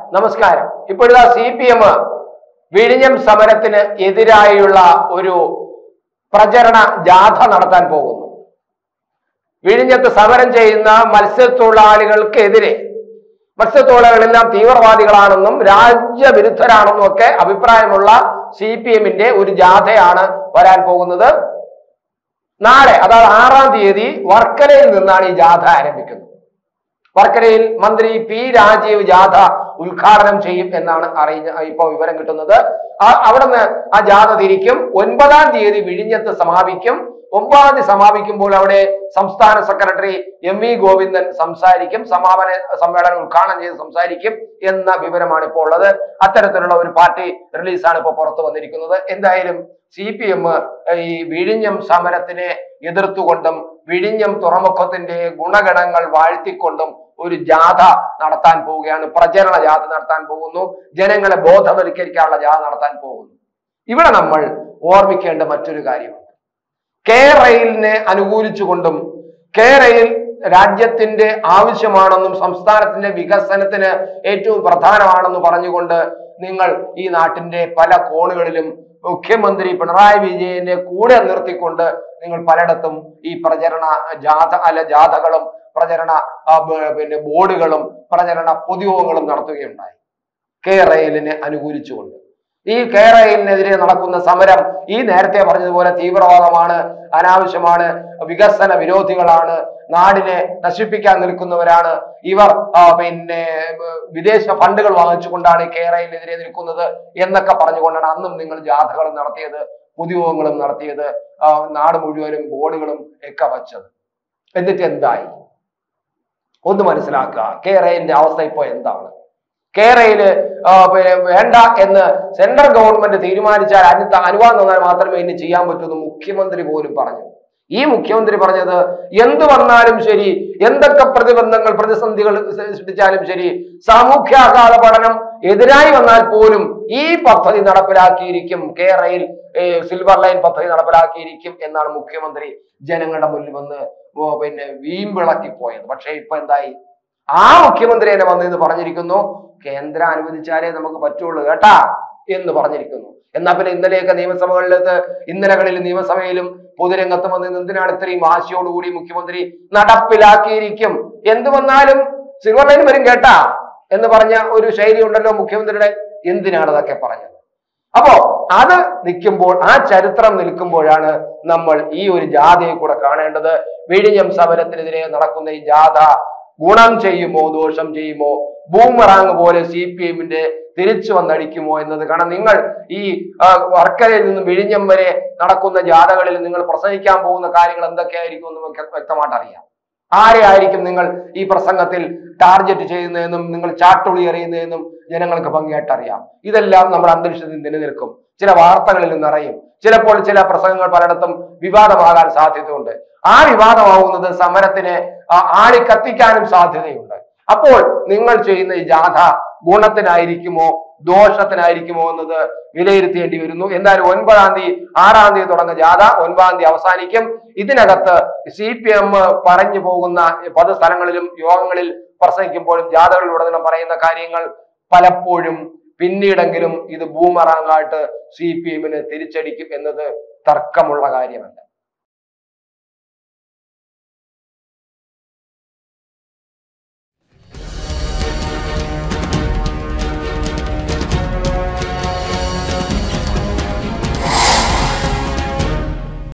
നമസ്കാരം ഇപ്പോഴിതാ C P M വിഴിഞ്ഞം സമരത്തിന് എതിരായുള്ള ഒരു പ്രചരണ ജാഥ നടത്താൻ പോകുന്നു വിഴിഞ്ഞത്ത് സമരം ചെയ്യുന്ന മത്സ്യത്തൊഴിലാളികൾക്കെതിരെ മത്സ്യത്തൊഴിലാളികളെല്ലാം തീവ്രവാദികളാണെന്നും രാജ്യവിരുദ്ധരാണെന്നും ഒക്കെ അഭിപ്രായമുള്ള സി പി എമ്മിന്റെ ഒരു ജാഥയാണ് വരാൻ പോകുന്നത് നാളെ അതായത് ആറാം തീയതി വർക്കലയിൽ നിന്നാണ് ഈ ജാഥ ആരംഭിക്കുന്നത് വർക്കലയിൽ മന്ത്രി പി രാജീവ് ജാഥ ഉദ്ഘാടനം ചെയ്യും എന്നാണ് അറിഞ്ഞ ഇപ്പോൾ വിവരം കിട്ടുന്നത് ആ- അവിടുന്ന് ആ ജാഥ തിരിക്കും ഒൻപതാം തീയതി വിഴിഞ്ഞത്ത് സമാപിക്കും ഒമ്പതാം തീയതി സമാപിക്കുമ്പോൾ അവിടെ സംസ്ഥാന സെക്രട്ടറി എം വി ഗോവിന്ദൻ സംസാരിക്കും സമാപന സമ്മേളനം ഉദ്ഘാടനം ചെയ്ത് സംസാരിക്കും എന്ന വിവരമാണ് ഇപ്പോൾ ഉള്ളത് അത്തരത്തിലുള്ള ഒരു പാർട്ടി റിലീസാണ് ഇപ്പോൾ പുറത്തു വന്നിരിക്കുന്നത് എന്തായാലും സി പി എം ഈ വിഴിഞ്ഞം സമരത്തിനെ എതിർത്തുകൊണ്ടും വിഴിഞ്ഞം തുറമുഖത്തിന്റെ ഗുണഗണങ്ങൾ വാഴ്ത്തിക്കൊണ്ടും ഒരു ജാഥ നടത്താൻ പോവുകയാണ് പ്രചരണ ജാഥ നടത്താൻ പോകുന്നു ജനങ്ങളെ ബോധവൽക്കരിക്കാനുള്ള ജാഥ നടത്താൻ പോകുന്നു ഇവിടെ നമ്മൾ ഓർമ്മിക്കേണ്ട മറ്റൊരു കാര്യമുണ്ട് കെ റെയിലിനെ അനുകൂലിച്ചുകൊണ്ടും കെ റെയിൽ രാജ്യത്തിന്റെ ആവശ്യമാണെന്നും സംസ്ഥാനത്തിന്റെ വികസനത്തിന് ഏറ്റവും പ്രധാനമാണെന്ന് പറഞ്ഞുകൊണ്ട് നിങ്ങൾ ഈ നാട്ടിന്റെ പല കോണുകളിലും മുഖ്യമന്ത്രി പിണറായി വിജയനെ കൂടെ നിർത്തിക്കൊണ്ട് നിങ്ങൾ പലയിടത്തും ഈ പ്രചരണ ജാഥ അല്ല ജാഥകളും പ്രചരണ ആ, ബ- പിന്നെ ബോർഡുകളും പ്രചരണ പൊതുയോഗങ്ങളും നടത്തുകയുണ്ടായി കെ റെയിലിനെ അനുകൂലിച്ചുകൊണ്ട് ഈ കെ റെയിലിനെതിരെ നടക്കുന്ന സമരം ഈ നേരത്തെ പറഞ്ഞതുപോലെ തീവ്രവാദമാണ് അനാവശ്യമാണ് വികസന വിരോധികളാണ് നാടിനെ നശിപ്പിക്കാൻ നിൽക്കുന്നവരാണ് ഇവർ ആ, പിന്നെ ഏർ, വിദേശ ഫണ്ടുകൾ വാങ്ങിച്ചുകൊണ്ടാണ് ഈ കെ റെയിലിനെതിരെ നിൽക്കുന്നത് എന്നൊക്കെ പറഞ്ഞുകൊണ്ടാണ് അന്നും നിങ്ങൾ ജാഥകളും നടത്തിയത് പൊതുയോഗങ്ങളും നടത്തിയത് ആ, നാട് മുഴുവനും ബോർഡുകളും ഒക്കെ വച്ചത് എന്നിട്ട് എന്തായി ഒന്ന് മനസ്സിലാക്കുക കെ റെയിലിന്റെ അവസ്ഥ ഇപ്പോ എന്താണ് കേരളയില് പിന്നെ വേണ്ട എന്ന് സെൻട്രൽ ഗവൺമെന്റ് തീരുമാനിച്ചാൽ അതിന് അനുവാദം തന്നാൽ മാത്രമേ ഇനി ചെയ്യാൻ പറ്റൂ എന്ന് മുഖ്യമന്ത്രി പോലും പറഞ്ഞു ഈ മുഖ്യമന്ത്രി പറഞ്ഞത് എന്ത് വന്നാലും ശരി എന്തൊക്കെ പ്രതിബന്ധങ്ങൾ പ്രതിസന്ധികൾ സൃഷ്ടിച്ചാലും ശരി സാമൂഹ്യാഘാത പഠനം എതിരായി വന്നാൽ പോലും ഈ പദ്ധതി നടപ്പിലാക്കിയിരിക്കും കെ റെയിൽ ഏർ, സിൽവർ ലൈൻ പദ്ധതി നടപ്പിലാക്കിയിരിക്കും എന്നാണ് മുഖ്യമന്ത്രി ജനങ്ങളുടെ മുന്നിൽ വന്ന് ഓ, പിന്നെ വീമ്പിളക്കി പോയത് പക്ഷേ ഇപ്പൊ എന്തായി ആ മുഖ്യമന്ത്രി തന്നെ വന്ന് ഇത് പറഞ്ഞിരിക്കുന്നു കേന്ദ്രം അനുവദിച്ചാലേ നമുക്ക് പറ്റുള്ളൂ കേട്ടാ എന്ന് പറഞ്ഞിരിക്കുന്നു എന്നാ പിന്നെ ഇന്നലെയൊക്കെ നിയമസഭകളിലത്ത് ഇന്നലകളിൽ നിയമസഭയിലും പൊതുരംഗത്തും വന്ന് നിന്ന് എന്തിനാണ് ഇത്രയും വാശിയോടുകൂടി മുഖ്യമന്ത്രി നടപ്പിലാക്കിയിരിക്കും എന്ത് വന്നാലും സിൽവർ ലൈൻ വരും കേട്ടാ എന്ന് പറഞ്ഞ ഒരു ശൈലി ഉണ്ടല്ലോ മുഖ്യമന്ത്രിയുടെ എന്തിനാണ് അതൊക്കെ പറഞ്ഞത് അപ്പോ അത് നിൽക്കുമ്പോൾ ആ ചരിത്രം നിൽക്കുമ്പോഴാണ് നമ്മൾ ഈ ഒരു ജാഥയെ കൂടെ കാണേണ്ടത് വിഴിഞ്ഞം സമരത്തിനെതിരെ നടക്കുന്ന ഈ ജാഥ ഗുണം ചെയ്യുമോ ദോഷം ചെയ്യുമോ ബൂമറാങ് പോലെ സി പി എമ്മിന്റെ തിരിച്ചു വന്നടിക്കുമോ എന്നത് കാരണം നിങ്ങൾ ഈ ആ, വർക്കലയിൽ നിന്നും വിഴിഞ്ഞം വരെ നടക്കുന്ന ജാഥകളിൽ നിങ്ങൾ പ്രസംഗിക്കാൻ പോകുന്ന കാര്യങ്ങൾ എന്തൊക്കെയായിരിക്കും എന്ന് നമുക്ക് വ്യക്തമായിട്ട് അറിയാം ആരെ ആയിരിക്കും നിങ്ങൾ ഈ പ്രസംഗത്തിൽ ടാർഗറ്റ് ചെയ്യുന്നതെന്നും നിങ്ങൾ ചാട്ടുളി എറിയുന്നതെന്നും ജനങ്ങൾക്ക് ഭംഗിയായിട്ട് അറിയാം ഇതെല്ലാം നമ്മുടെ അന്തരീക്ഷത്തിൽ നിലനിൽക്കും ചില വാർത്തകളിൽ നിറയും ചിലപ്പോൾ ചില പ്രസംഗങ്ങൾ പലയിടത്തും വിവാദമാകാൻ സാധ്യതയുണ്ട് ആ വിവാദമാവുന്നത് സമരത്തിനെ ആ, ആളിക്കത്തിക്കാനും സാധ്യതയുണ്ട് അപ്പോൾ നിങ്ങൾ ചെയ്യുന്ന ഈ ജാഥ ഗുണത്തിനായിരിക്കുമോ ദോഷത്തിനായിരിക്കുമോ എന്നത് വിലയിരുത്തേണ്ടി വരുന്നു എന്തായാലും ഒൻപതാം തീയതി ആറാം തീയതി തുടങ്ങുന്ന ജാഥ ഒൻപതാം തീയതി അവസാനിക്കും ഇതിനകത്ത് സി പി എം പറഞ്ഞു പോകുന്ന പല സ്ഥലങ്ങളിലും യോഗങ്ങളിൽ പ്രസംഗിക്കുമ്പോഴും ജാഥകളിലുടനീളം പറയുന്ന കാര്യങ്ങൾ പലപ്പോഴും പിന്നീടെങ്കിലും ഇത് ബൂമറാങ്ങായിട്ട് സി പി എമ്മിന് തിരിച്ചടിക്കും എന്നത് തർക്കമുള്ള കാര്യമല്ല